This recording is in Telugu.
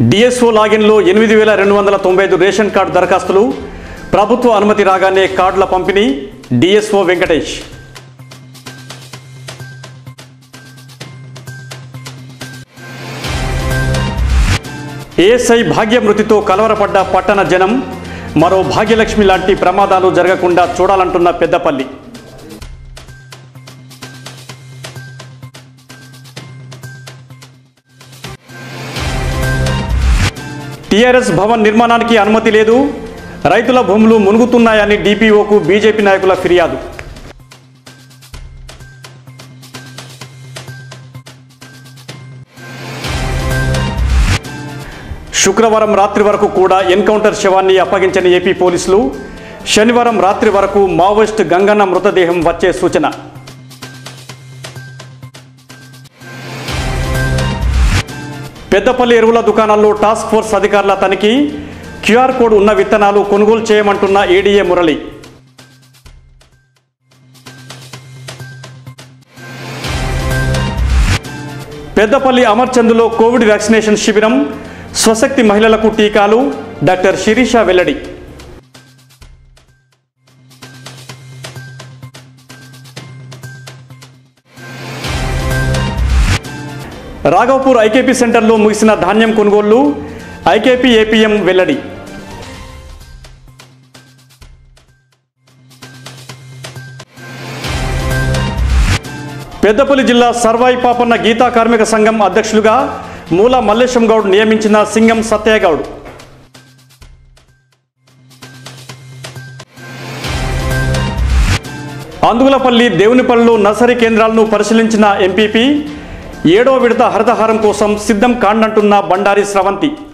డిఎస్ఓ లాగిన్లో ఎనిమిది వేల రెండు వందల తొంభై ఐదు రేషన్ కార్డు దరఖాస్తులు ప్రభుత్వ అనుమతి రాగానే కార్డుల పంపిణీ డిఎస్ఓ వెంకటేష్ ఏఎస్ఐ భాగ్య మృతితో కలవరపడ్డ పట్టణ జనం మరో భాగ్యలక్ష్మి లాంటి ప్రమాదాలు జరగకుండా చూడాలంటున్న పెద్దపల్లి టీఆర్ఎస్ భవన్ నిర్మాణానికి అనుమతి లేదు రైతుల భూములు మునుగుతున్నాయని డిపిఓకు బీజేపీ నాయకుల ఫిర్యాదు శుక్రవారం రాత్రి వరకు కూడా ఎన్కౌంటర్ శవాన్ని అప్పగించని ఏపీ పోలీసులు శనివారం రాత్రి వరకు మావోయిస్ట్ గంగన్న మృతదేహం వచ్చే సూచన పెద్దపల్లి ఎరువుల దుకాణాల్లో టాస్క్ ఫోర్స్ అధికారుల తనిఖీ క్యూఆర్ కోడ్ ఉన్న విత్తనాలు కొనుగోలు చేయమంటున్న ఏడీఏ మురళి పెద్దపల్లి అమర్చందులో కోవిడ్ వ్యాక్సినేషన్ శిబిరం స్వశక్తి మహిళలకు టీకాలు డాక్టర్ శిరీష వెల్లడి రాఘవపూర్ ఐకేపీ సెంటర్లో ముగిసిన ధాన్యం కొనుగోళ్లు ఐకేపీ ఏపీఎం వెల్లడి పెద్దపల్లి జిల్లా సర్వాయి పాపన్న గీతా కార్మిక సంఘం అధ్యక్షులుగా మూల మల్లేశం గౌడ్ నియమించిన సింగం సత్యయ్య గౌడ్ అందుగులపల్లి దేవునిపల్లిలో నర్సరీ కేంద్రాలను పరిశీలించిన ఎంపీపీ ఏడో విడత హరితహారం కోసం సిద్ధం కాండంటున్న బండారి స్రవంతి